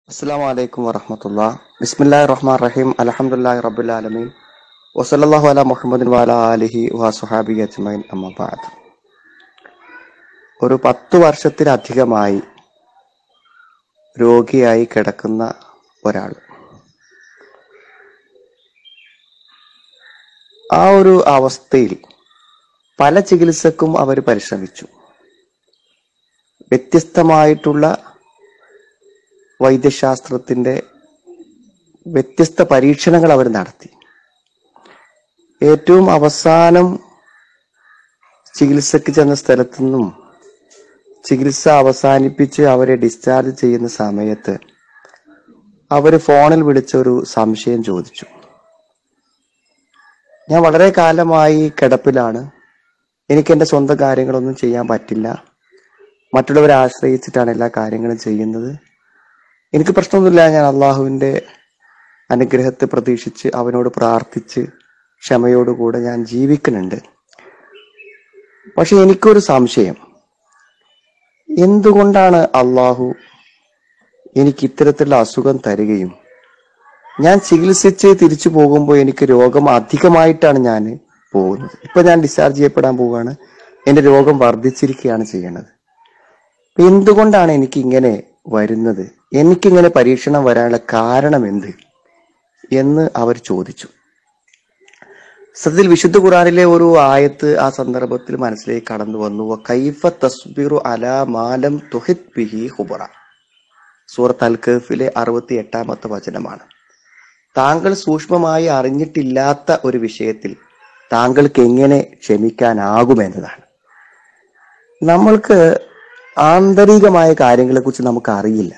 അസ്സാം വലൈക്കും വറഹമത്തുള്ള ബിസ്മില്ലാ റഹ്മാൻ റഹീം അലഹമുല്ലാ റബുലാലമീൻ വസല്ലാഹു അല മുഹമ്മദിൻ വാല അലിഹി വസുഹാബി അജ്മൈൻ അമ്മബാദ് ഒരു പത്തു വർഷത്തിലധികമായി രോഗിയായി കിടക്കുന്ന ഒരാൾ ആ ഒരു അവസ്ഥയിൽ പല ചികിത്സക്കും അവർ പരിശ്രമിച്ചു വ്യത്യസ്തമായിട്ടുള്ള വൈദ്യശാസ്ത്രത്തിന്റെ വ്യത്യസ്ത പരീക്ഷണങ്ങൾ അവർ നടത്തി ഏറ്റവും അവസാനം ചികിത്സക്ക് ചെന്ന സ്ഥലത്തു നിന്നും ചികിത്സ അവസാനിപ്പിച്ച് അവരെ ഡിസ്ചാർജ് ചെയ്യുന്ന സമയത്ത് അവർ ഫോണിൽ വിളിച്ചൊരു സംശയം ചോദിച്ചു ഞാൻ വളരെ കാലമായി കിടപ്പിലാണ് എനിക്ക് എൻ്റെ സ്വന്തം കാര്യങ്ങളൊന്നും ചെയ്യാൻ പറ്റില്ല മറ്റുള്ളവരെ ആശ്രയിച്ചിട്ടാണ് എല്ലാ കാര്യങ്ങളും ചെയ്യുന്നത് എനിക്ക് പ്രശ്നമൊന്നുമില്ല ഞാൻ അള്ളാഹുവിൻ്റെ അനുഗ്രഹത്തെ പ്രതീക്ഷിച്ച് അവനോട് പ്രാർത്ഥിച്ച് ക്ഷമയോടുകൂടെ ഞാൻ ജീവിക്കുന്നുണ്ട് പക്ഷെ എനിക്കൊരു സംശയം എന്തുകൊണ്ടാണ് അള്ളാഹു എനിക്ക് ഇത്തരത്തിലുള്ള അസുഖം തരികയും ഞാൻ ചികിത്സിച്ച് തിരിച്ചു പോകുമ്പോൾ എനിക്ക് രോഗം അധികമായിട്ടാണ് ഞാൻ പോകുന്നത് ഇപ്പൊ ഞാൻ ഡിസ്ചാർജ് ചെയ്യപ്പെടാൻ പോവുകയാണ് എന്റെ രോഗം വർദ്ധിച്ചിരിക്കുകയാണ് ചെയ്യണത് അപ്പൊ എന്തുകൊണ്ടാണ് എനിക്ക് ഇങ്ങനെ വരുന്നത് എനിക്കിങ്ങനെ പരീക്ഷണം വരാനുള്ള കാരണം എന്ത് എന്ന് അവർ ചോദിച്ചു സത്യത്തിൽ വിശുദ്ധ ഖുറാനിലെ ഒരു ആയത്ത് ആ സന്ദർഭത്തിൽ മനസ്സിലേക്ക് കടന്നു വന്നു "വ കൈഫ തസ്ബിറു അലാ മാലം തുഹിത് ബിഹി ഹുബറ സൂറത്ത് അൽ കഹഫിലെ അറുപത്തി എട്ടാമത്തെ വചനമാണ് താങ്കൾ സൂക്ഷ്മമായി അറിഞ്ഞിട്ടില്ലാത്ത ഒരു വിഷയത്തിൽ താങ്കൾക്ക് എങ്ങനെ ക്ഷമിക്കാനാകുമെന്നതാണ് നമ്മൾക്ക് ആന്തരികമായ കാര്യങ്ങളെക്കുറിച്ച് നമുക്ക് അറിയില്ല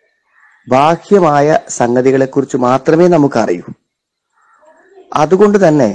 ബാഹ്യമായ സംഗതികളെക്കുറിച്ച് മാത്രമേ നമുക്ക് അറിയൂ അതുകൊണ്ട് തന്നെ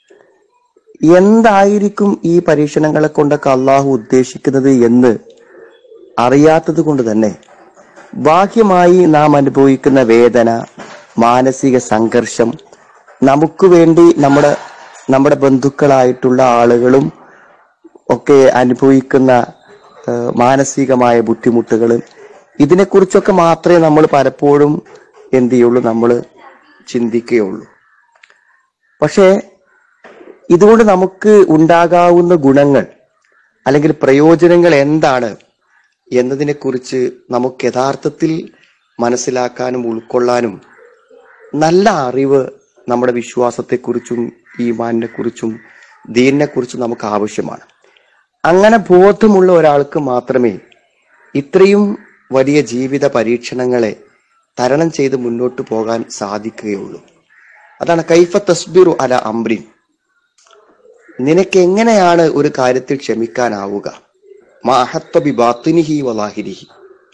എന്തായിരിക്കും ഈ പരീക്ഷണങ്ങളെ കൊണ്ടൊക്കെ അള്ളാഹു ഉദ്ദേശിക്കുന്നത് എന്ന് അറിയാത്തത് കൊണ്ട് തന്നെ ബാഹ്യമായി നാം അനുഭവിക്കുന്ന വേദന മാനസിക സംഘർഷം നമുക്ക് വേണ്ടി നമ്മുടെ നമ്മുടെ ബന്ധുക്കളായിട്ടുള്ള ആളുകളും ഒക്കെ അനുഭവിക്കുന്ന ഏഹ്, മാനസികമായ ബുദ്ധിമുട്ടുകൾ ഇതിനെക്കുറിച്ചൊക്കെ മാത്രമേ നമ്മൾ പലപ്പോഴും എന്ത് ചെയ്യുള്ളൂ നമ്മൾ ചിന്തിക്കുകയുള്ളൂ പക്ഷേ ഇതുകൊണ്ട് നമുക്ക് ഉണ്ടാകാവുന്ന ഗുണങ്ങൾ അല്ലെങ്കിൽ പ്രയോജനങ്ങൾ എന്താണ് എന്നതിനെക്കുറിച്ച് നമുക്ക് യഥാർത്ഥത്തിൽ മനസ്സിലാക്കാനും ഉൾക്കൊള്ളാനും നല്ല അറിവ് നമ്മുടെ വിശ്വാസത്തെക്കുറിച്ചും ഈമാനിനെ കുറിച്ചും ദീനിനെ കുറിച്ചും നമുക്ക് ആവശ്യമാണ് അങ്ങനെ ബോധമുള്ള ഒരാൾക്ക് മാത്രമേ ഇത്രയും വലിയ ജീവിത പരീക്ഷണങ്ങളെ തരണം ചെയ്ത് മുന്നോട്ട് പോകാൻ സാധിക്കുകയുള്ളൂ അതാണ് കൈഫ തസ്ബിറു അല അംബ്രിൻ നിനക്ക് എങ്ങനെയാണ് ഒരു കാര്യത്തിൽ ക്ഷമിക്കാനാവുക മാഹത്വ ബി ബാത്തിനിഹി വലാഹിരിഹി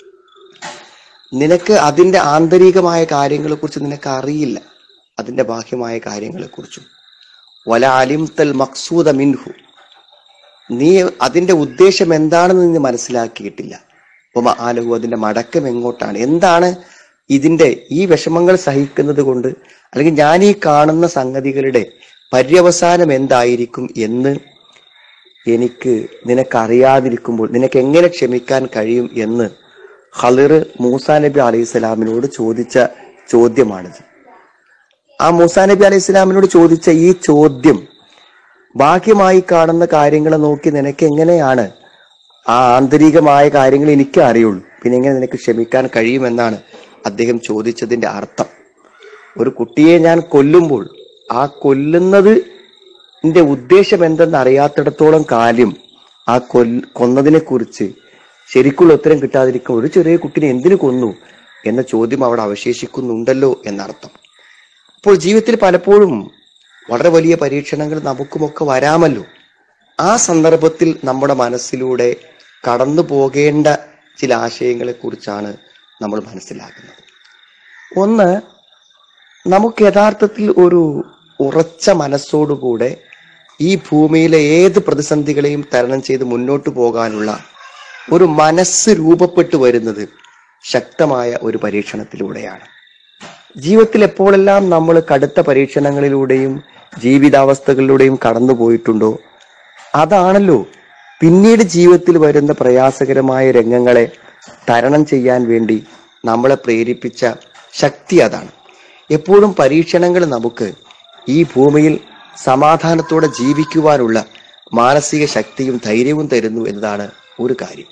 നിനക്ക് അതിന്റെ ആന്തരികമായ കാര്യങ്ങളെ കുറിച്ച് നിനക്ക് അറിയില്ല അതിന്റെ ബാഹ്യമായ കാര്യങ്ങളെ കുറിച്ചും വല അലിം തൽ മക്സൂദ മിൻഹു നീ അതിന്റെ ഉദ്ദേശം എന്താണെന്ന് നീ മനസ്സിലാക്കിയിട്ടില്ല അപ്പൊ ആലഹു അതിന്റെ മടക്കം എങ്ങോട്ടാണ് എന്താണ് ഇതിന്റെ ഈ വിഷമങ്ങൾ സഹിക്കുന്നത് കൊണ്ട് അല്ലെങ്കിൽ ഞാൻ ഈ കാണുന്ന സംഗതികളുടെ പര്യവസാനം എന്തായിരിക്കും എന്ന് എനിക്ക് നിനക്കറിയാതിരിക്കുമ്പോൾ നിനക്ക് എങ്ങനെ ക്ഷമിക്കാൻ കഴിയും എന്ന് ഹളിർ മൂസാ നബി അലൈഹി സ്വലാമിനോട് ചോദിച്ച ചോദ്യമാണിത് ആ മൂസാ നബി അലൈഹി സ്വലാമിനോട് ചോദിച്ച ഈ ചോദ്യം ബാഹ്യമായി കാണുന്ന കാര്യങ്ങളെ നോക്കി നിനക്ക് എങ്ങനെയാണ് ആ ആന്തരികമായ കാര്യങ്ങൾ എനിക്ക് അറിയുള്ളൂ പിന്നെ എങ്ങനെ നിനക്ക് ക്ഷമിക്കാൻ കഴിയുമെന്നാണ് അദ്ദേഹം ചോദിച്ചതിന്റെ അർത്ഥം ഒരു കുട്ടിയെ ഞാൻ കൊല്ലുമ്പോൾ ആ കൊല്ലുന്നത് ന്റെ ഉദ്ദേശം എന്തെന്ന് അറിയാത്തിടത്തോളം കാലം ആ കൊൽ കൊന്നതിനെ കുറിച്ച് ശരിക്കുള്ള ഉത്തരം കിട്ടാതിരിക്കും ഒരു ചെറിയ കുട്ടിനെ എന്തിനു കൊന്നു എന്ന ചോദ്യം അവിടെ അവശേഷിക്കുന്നുണ്ടല്ലോ എന്നർത്ഥം അപ്പോൾ ജീവിതത്തിൽ പലപ്പോഴും വളരെ വലിയ പരീക്ഷണങ്ങൾ നമുക്കുമൊക്കെ വരാമല്ലോ ആ സന്ദർഭത്തിൽ നമ്മുടെ മനസ്സിലൂടെ കടന്നു പോകേണ്ട ചില ആശയങ്ങളെ കുറിച്ചാണ് നമ്മൾ മനസ്സിലാക്കുന്നത് ഒന്ന് നമുക്ക് യഥാർത്ഥത്തിൽ ഒരു ഉറച്ച മനസ്സോടുകൂടെ ഈ ഭൂമിയിലെ ഏത് പ്രതിസന്ധികളെയും തരണം ചെയ്ത് മുന്നോട്ട് പോകാനുള്ള ഒരു മനസ്സ് രൂപപ്പെട്ടു വരുന്നത് ശക്തമായ ഒരു പരീക്ഷണത്തിലൂടെയാണ് ജീവിതത്തിൽ എപ്പോഴെല്ലാം നമ്മൾ കടുത്ത പരീക്ഷണങ്ങളിലൂടെയും ജീവിതാവസ്ഥകളിലൂടെയും കടന്നു പോയിട്ടുണ്ടോ അതാണല്ലോ പിന്നീട് ജീവിതത്തിൽ വരുന്ന പ്രയാസകരമായ രംഗങ്ങളെ തരണം ചെയ്യാൻ വേണ്ടി നമ്മളെ പ്രേരിപ്പിച്ച ശക്തി അതാണ് എപ്പോഴും പരീക്ഷണങ്ങൾ നമുക്ക് ഈ ഭൂമിയിൽ സമാധാനത്തോടെ ജീവിക്കുവാനുള്ള മാനസിക ശക്തിയും ധൈര്യവും തരുന്നു എന്നതാണ് ഒരു കാര്യം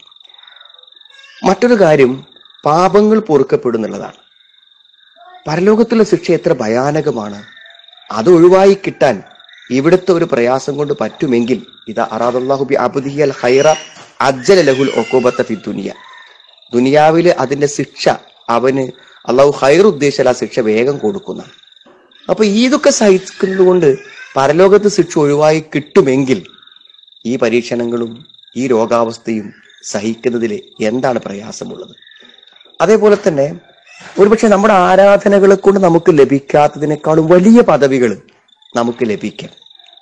മറ്റൊരു കാര്യം പാപങ്ങൾ പൊറുക്കപ്പെടുന്നുള്ളതാണ് പരലോകത്തുള്ള ശിക്ഷ എത്ര ഭയാനകമാണ് അത് ഒഴിവായി കിട്ടാൻ ഇവിടുത്തെ ഒരു പ്രയാസം കൊണ്ട് പറ്റുമെങ്കിൽ ഇത് അറാദുല്ലാഹു ബി അബ്ദിഹി അൽ ഹൈറ അജ്ജല ലഹുൽ ഒക്കോബത്ത ഫി ദുനിയ ദുനിയാവില് അതിന്റെ ശിക്ഷ അവന് അള്ളാഹു ഹൈർ ഉദ്ദേശിച്ചാൽ ആ ശിക്ഷ വേഗം കൊടുക്കുന്ന അപ്പൊ ഇതൊക്കെ സഹിക്കുന്നത് കൊണ്ട് പരലോകത്ത് ശിക്ഷ ഒഴിവായി കിട്ടുമെങ്കിൽ ഈ പരീക്ഷണങ്ങളും ഈ രോഗാവസ്ഥയും സഹിക്കുന്നതിൽ എന്താണ് പ്രയാസമുള്ളത് അതേപോലെ തന്നെ ഒരുപക്ഷെ നമ്മുടെ ആരാധനകളെ കൊണ്ട് നമുക്ക് ലഭിക്കാത്തതിനേക്കാളും വലിയ പദവികൾ നമുക്ക് ലഭിക്കാം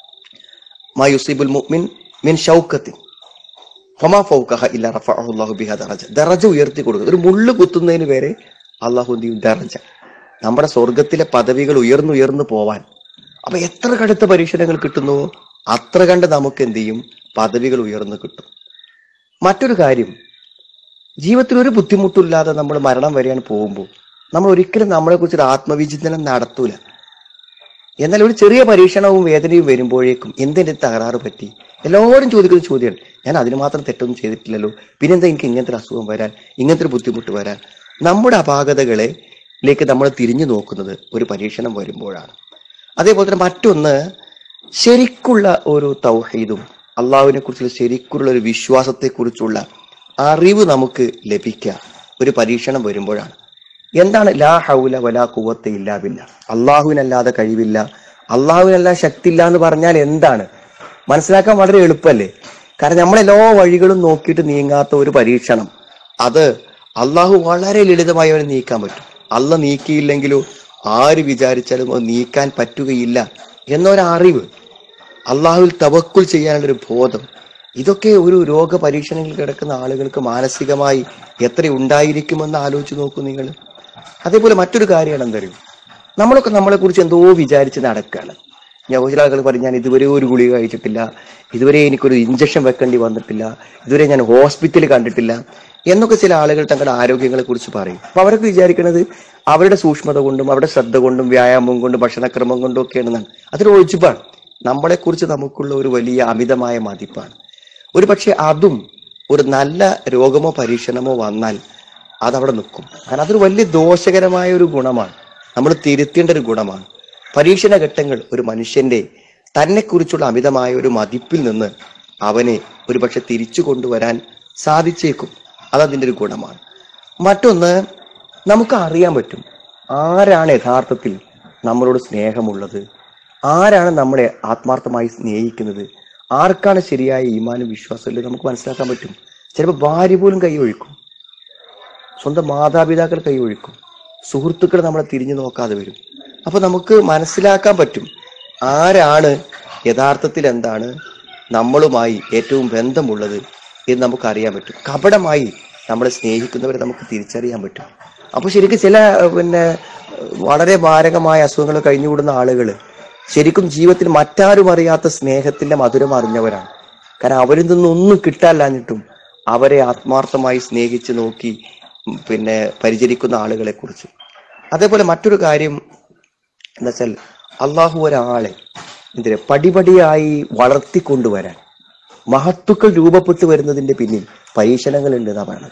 മായുസീബുൽ മുഅ്മിൻ മിൻ ഷൗക്കത്തിൻ ഫമാ ഫൗഖഹ ഇല്ല റഫഅഹു അല്ലാഹു ബിഹ ദറജ ദറജ ഉയർത്തി കൊടുക്കുക ഒരു മുള്ളു കുത്തുന്നതിന് വരെ അള്ളാഹു എന്ത് ചെയ്യും ദറജ നമ്മുടെ സ്വർഗത്തിലെ പദവികൾ ഉയർന്നുയർന്നു പോവാൻ അപ്പൊ എത്ര കടുത്ത പരീക്ഷണങ്ങൾ കിട്ടുന്നുവോ അത്ര കണ്ട് നമുക്ക് എന്ത് ചെയ്യും പദവികൾ ഉയർന്നു കിട്ടും മറ്റൊരു കാര്യം ജീവിതത്തിൽ ഒരു ബുദ്ധിമുട്ടില്ലാതെ നമ്മൾ മരണം വരെയാണ് പോകുമ്പോൾ നമ്മൾ ഒരിക്കലും നമ്മളെ കുറിച്ച് ഒരു ആത്മവിചിന്തനം നടത്തൂല എന്നാൽ ഒരു ചെറിയ പരീക്ഷണവും വേദനയും വരുമ്പോഴേക്കും എന്തിന്റെ തകരാറ് പറ്റി എല്ലാവരും ചോദിക്കുന്ന ചോദ്യമാണ് ഞാൻ അതിന് മാത്രം തെറ്റൊന്നും ചെയ്തിട്ടില്ലല്ലോ പിന്നെന്താ എനിക്ക് ഇങ്ങനത്തെ ഒരു അസുഖം വരാൻ ഇങ്ങനത്തെ ഒരു ബുദ്ധിമുട്ട് വരാൻ നമ്മുടെ അപാകതകളെ ലേക്ക് നമ്മൾ തിരിഞ്ഞു നോക്കുന്നത് ഒരു പരീക്ഷണം വരുമ്പോഴാണ് അതേപോലെ തന്നെ മറ്റൊന്ന് ശരിക്കുള്ള ഒരു തൗഹീദും അള്ളാഹുവിനെ കുറിച്ചുള്ള ശരിക്കുള്ള ഒരു വിശ്വാസത്തെ കുറിച്ചുള്ള അറിവ് നമുക്ക് ലഭിക്കുക ഒരു പരീക്ഷണം വരുമ്പോഴാണ് എന്താണ് ലാ ഹൗല വലാ കുവത്ത ഇല്ലാവില്ല അള്ളാഹുവിനല്ലാതെ കഴിവില്ല അള്ളാഹുവിനല്ലാതെ ശക്തി ഇല്ല എന്ന് പറഞ്ഞാൽ എന്താണ് മനസ്സിലാക്കാൻ വളരെ എളുപ്പമല്ലേ കാരണം നമ്മളെല്ലാ വഴികളും നോക്കിയിട്ട് നീങ്ങാത്ത ഒരു പരീക്ഷണം അത് അള്ളാഹു വളരെ ലളിതമായി അവനെ നീക്കാൻ പറ്റും അല്ല നീക്കിയില്ലെങ്കിലോ ആര് വിചാരിച്ചാലും അത് നീക്കാൻ പറ്റുകയില്ല എന്നൊരറിവ് അള്ളാഹുവിൽ തവക്കുൽ ചെയ്യാനുള്ള ഒരു ബോധം ഇതൊക്കെ ഒരു രോഗ പരീക്ഷണങ്ങളിൽ കിടക്കുന്ന ആളുകൾക്ക് മാനസികമായി എത്ര ഉണ്ടായിരിക്കുമെന്ന് ആലോചിച്ച് നോക്കൂ നിങ്ങൾ അതേപോലെ മറ്റൊരു കാര്യമാണ് എന്തറിയും നമ്മളൊക്കെ നമ്മളെ കുറിച്ച് എന്തോ വിചാരിച്ച് നടക്കുകയാണ് ഞാൻ ചില ആളുകൾ പറയും ഞാൻ ഇതുവരെ ഒരു ഗുളിക കഴിച്ചിട്ടില്ല ഇതുവരെ എനിക്കൊരു ഇഞ്ചക്ഷൻ വെക്കേണ്ടി വന്നിട്ടില്ല ഇതുവരെ ഞാൻ ഹോസ്പിറ്റലിൽ കണ്ടിട്ടില്ല എന്നൊക്കെ ചില ആളുകൾ തങ്ങളുടെ ആരോഗ്യങ്ങളെ കുറിച്ച് പറയും അപ്പൊ അവരൊക്കെ വിചാരിക്കുന്നത് അവരുടെ സൂക്ഷ്മത കൊണ്ടും അവരുടെ ശ്രദ്ധ കൊണ്ടും വ്യായാമം കൊണ്ടും ഭക്ഷണക്രമം കൊണ്ടും ഒക്കെയാണെന്നാണ് അതൊരു ഒഴിച്ചുപാണ് നമ്മളെ കുറിച്ച് നമുക്കുള്ള ഒരു വലിയ അമിതമായ മതിപ്പാണ് ഒരു പക്ഷെ അതും ഒരു നല്ല രോഗമോ പരീക്ഷണമോ വന്നാൽ അതവിടെ നിൽക്കും കാരണം അതൊരു വലിയ ദോഷകരമായ ഒരു ഗുണമാണ് നമ്മൾ തിരുത്തേണ്ട ഒരു ഗുണമാണ് പരീക്ഷണ ഘട്ടങ്ങൾ ഒരു മനുഷ്യന്റെ തന്നെ കുറിച്ചുള്ള അമിതമായ ഒരു മതിപ്പിൽ നിന്ന് അവനെ ഒരു പക്ഷെ തിരിച്ചു കൊണ്ടുവരാൻ സാധിച്ചേക്കും അതതിൻ്റെ ഒരു ഗുണമാണ് മറ്റൊന്ന് നമുക്ക് അറിയാൻ പറ്റും ആരാണ് യഥാർത്ഥത്തിൽ നമ്മളോട് സ്നേഹമുള്ളത് ആരാണ് നമ്മളെ ആത്മാർത്ഥമായി സ്നേഹിക്കുന്നത് ആർക്കാണ് ശരിയായ ഈമാനും വിശ്വാസമില്ല നമുക്ക് മനസ്സിലാക്കാൻ പറ്റും ചിലപ്പോൾ ഭാര്യ പോലും കൈ ഒഴിക്കും സ്വന്തം മാതാപിതാക്കൾ കൈ ഒഴിക്കും സുഹൃത്തുക്കൾ നമ്മളെ തിരിഞ്ഞു നോക്കാതെ വരും അപ്പൊ നമുക്ക് മനസ്സിലാക്കാൻ പറ്റും ആരാണ് യഥാർത്ഥത്തിൽ എന്താണ് നമ്മളുമായി ഏറ്റവും ബന്ധമുള്ളത് എന്ന് നമുക്ക് അറിയാൻ പറ്റും കപടമായി നമ്മളെ സ്നേഹിക്കുന്നവരെ നമുക്ക് തിരിച്ചറിയാൻ പറ്റും അപ്പൊ ശരിക്കും ചില ഏഹ്, പിന്നെ ഏഹ്, വളരെ മാരകമായ അസുഖങ്ങൾ കഴിഞ്ഞുകൂടുന്ന ആളുകൾ ശരിക്കും ജീവിതത്തിൽ മറ്റാരും അറിയാത്ത സ്നേഹത്തിന്റെ മധുരം അറിഞ്ഞവരാണ് കാരണം അവരിൽ നിന്നൊന്നും കിട്ടാനില്ലാഞ്ഞിട്ടും അവരെ ആത്മാർത്ഥമായി സ്നേഹിച്ച് നോക്കി ഉം, പിന്നെ പരിചരിക്കുന്ന ആളുകളെ കുറിച്ച് അതേപോലെ മറ്റൊരു കാര്യം എന്താ വെച്ചാൽ അള്ളാഹു ഒരാളെ എന്തിനാ പടിപടിയായി വളർത്തിക്കൊണ്ടുവരാൻ മഹത്തുക്കൾ രൂപപ്പെട്ടു വരുന്നതിന്റെ പിന്നിൽ പരീക്ഷണങ്ങൾ ഉണ്ട് എന്നാ പറയുന്നത്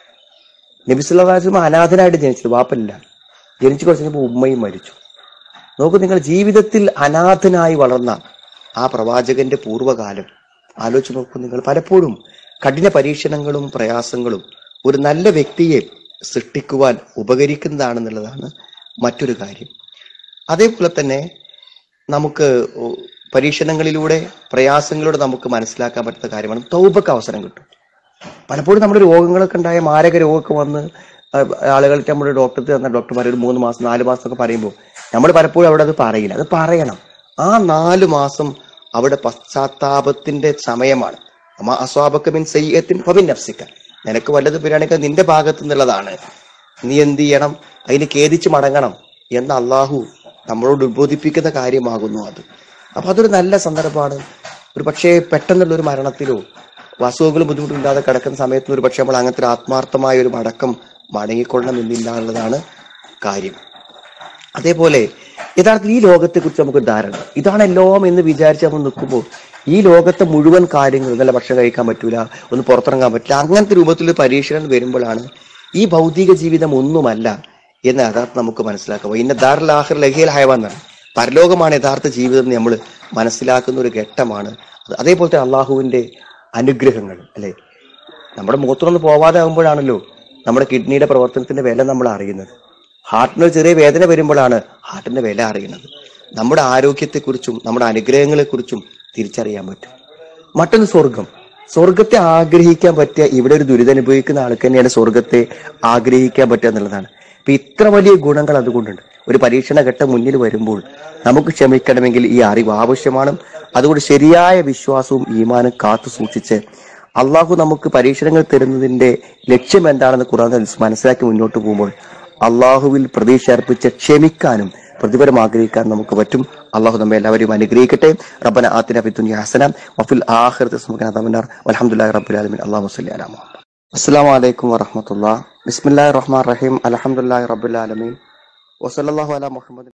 നബിസുല്ലാസ്ലം അനാഥനായിട്ട് ജനിച്ചത് വാപ്പല്ല ജനിച്ചു കുറച്ച് കഴിഞ്ഞപ്പോൾ ഉമ്മയും മരിച്ചു നോക്കൂ നിങ്ങൾ ജീവിതത്തിൽ അനാഥനായി വളർന്ന ആ പ്രവാചകന്റെ പൂർവ്വകാലം ആലോചിച്ച് നോക്കൂ നിങ്ങൾ പലപ്പോഴും കഠിന പരീക്ഷണങ്ങളും പ്രയാസങ്ങളും ഒരു നല്ല വ്യക്തിയെ സൃഷ്ടിക്കുവാൻ ഉപകരിക്കുന്നതാണെന്നുള്ളതാണ് മറ്റൊരു കാര്യം അതേപോലെ തന്നെ നമുക്ക് പരീക്ഷണങ്ങളിലൂടെ പ്രയാസങ്ങളിലൂടെ നമുക്ക് മനസ്സിലാക്കാൻ പറ്റുന്ന കാര്യമാണ് തൗബക്ക് അവസരം കിട്ടും പലപ്പോഴും നമ്മുടെ രോഗങ്ങളൊക്കെ ഉണ്ടായ മാരക രോഗമൊക്കെ വന്ന് അഹ് ആളുകൾക്ക് നമ്മുടെ ഡോക്ടർക്ക് തന്ന ഡോക്ടർമാർ ഒരു മൂന്ന് മാസം നാല് മാസം ഒക്കെ പറയുമ്പോൾ നമ്മൾ പലപ്പോഴും അവിടെ അത് പറയില്ല അത് പറയണം ആ നാല് മാസം അവിടെ പശ്ചാത്താപത്തിന്റെ സമയമാണ് അമ്മ അസ്വാബക്ക മിൻ സയ്യത്തിൻ പവിൻ നഫ്സിക്ക നിനക്ക് വല്ലത് വരികയാണെങ്കിൽ നിന്റെ ഭാഗത്തു നിന്നുള്ളതാണ് നീ എന്ത് ചെയ്യണം അതിന് ഖേദിച്ച് മടങ്ങണം എന്ന് അള്ളാഹു നമ്മളോട് ഉദ്ബോധിപ്പിക്കുന്ന കാര്യമാകുന്നു അത് അപ്പൊ അതൊരു നല്ല സന്ദർഭമാണ് ഒരു പക്ഷേ പെട്ടെന്നുള്ള ഒരു മരണത്തിലോ അസുഖങ്ങളും ബുദ്ധിമുട്ടില്ലാതെ കിടക്കുന്ന സമയത്ത് ഒരു പക്ഷേ നമ്മൾ അങ്ങനത്തെ ഒരു ആത്മാർത്ഥമായ ഒരു മടക്കം മടങ്ങിക്കൊള്ളണം എന്നില്ല എന്നുള്ളതാണ് കാര്യം അതേപോലെ യഥാർത്ഥത്തിൽ ഈ ലോകത്തെ കുറിച്ച് നമുക്ക് ധാരണ ഇതാണ് എല്ലാം എന്ന് വിചാരിച്ച് നമ്മൾ നിൽക്കുമ്പോൾ ഈ ലോകത്തെ മുഴുവൻ കാര്യങ്ങളും നല്ല ഭക്ഷണം കഴിക്കാൻ പറ്റൂല ഒന്ന് പുറത്തിറങ്ങാൻ പറ്റില്ല അങ്ങനത്തെ രൂപത്തിൽ പരീക്ഷണം വരുമ്പോഴാണ് ഈ ഭൗതിക ജീവിതം ഒന്നുമല്ല എന്ന് യഥാർത്ഥം നമുക്ക് മനസ്സിലാക്കാം ഇന്ന ദാറുൽ ആഖിർ ലഹിയൽ ഹയവാൻ എന്നാണ് പരലോകമാണ് യഥാർത്ഥ ജീവിതം എന്ന് നമ്മൾ മനസ്സിലാക്കുന്ന ഒരു ഘട്ടമാണ് അത് അതേപോലത്തെ അള്ളാഹുവിന്റെ അനുഗ്രഹങ്ങൾ അല്ലെ നമ്മുടെ മുഖത്തുനിന്ന് പോവാതെ ആകുമ്പോഴാണല്ലോ നമ്മുടെ കിഡ്നിയുടെ പ്രവർത്തനത്തിന്റെ വില നമ്മൾ അറിയുന്നത് ഹാർട്ടിന് ഒരു ചെറിയ വേദന വരുമ്പോഴാണ് ഹാർട്ടിന്റെ വില അറിയുന്നത് നമ്മുടെ ആരോഗ്യത്തെക്കുറിച്ചും നമ്മുടെ അനുഗ്രഹങ്ങളെക്കുറിച്ചും തിരിച്ചറിയാൻ പറ്റും മറ്റൊന്ന് സ്വർഗം സ്വർഗത്തെ ആഗ്രഹിക്കാൻ പറ്റിയ ഇവിടെ ഒരു ദുരിതം അനുഭവിക്കുന്ന ആൾക്ക് തന്നെയാണ് സ്വർഗത്തെ ആഗ്രഹിക്കാൻ പറ്റുക എന്നുള്ളതാണ് ഇപ്പൊ ഇത്ര വലിയ ഗുണങ്ങൾ അതുകൊണ്ടുണ്ട് ഒരു പരീക്ഷണ ഘട്ടം മുന്നിൽ വരുമ്പോൾ നമുക്ക് ക്ഷമിക്കണമെങ്കിൽ ഈ അറിവ് ആവശ്യമാണ് അതുകൊണ്ട് ശരിയായ വിശ്വാസവും ഈമാനും കാത്തു സൂക്ഷിച്ച് അള്ളാഹു നമുക്ക് പരീക്ഷണങ്ങൾ തരുന്നതിന്റെ ലക്ഷ്യം എന്താണെന്ന് ഖുർആൻ മനസ്സിലാക്കി മുന്നോട്ട് പോകുമ്പോൾ അള്ളാഹുവിൽ പ്രതീക്ഷ അർപ്പിച്ച് ക്ഷമിക്കാനും പ്രതിഫലം ആഗ്രഹിക്കാൻ നമുക്ക് പറ്റും അള്ളാഹു നമ്മെ എല്ലാവരെയും അനുഗ്രഹിക്കട്ടെ റബ്ബന ആത്തിന ഫിദ്ദുനിയ ഹസന വഫിൽ ആഖിറതി ഹസനത വഖിന വൽഹംദുലില്ലാഹി റബ്ബിൽ ആലമീൻ അല്ലാഹു സ്വല്ലി അലാ മുഹമ്മദ് അസ്സലാമു അലൈക്കും വറഹ്മത്തുള്ളാഹി ബിസ്മില്ലാഹിർ റഹ്മാനിർ റഹീം അൽഹംദുലില്ലാഹി റബ്ബിൽ ആലമീൻ വസല്ലല്ലാഹു അലാ മുഹമ്മദ്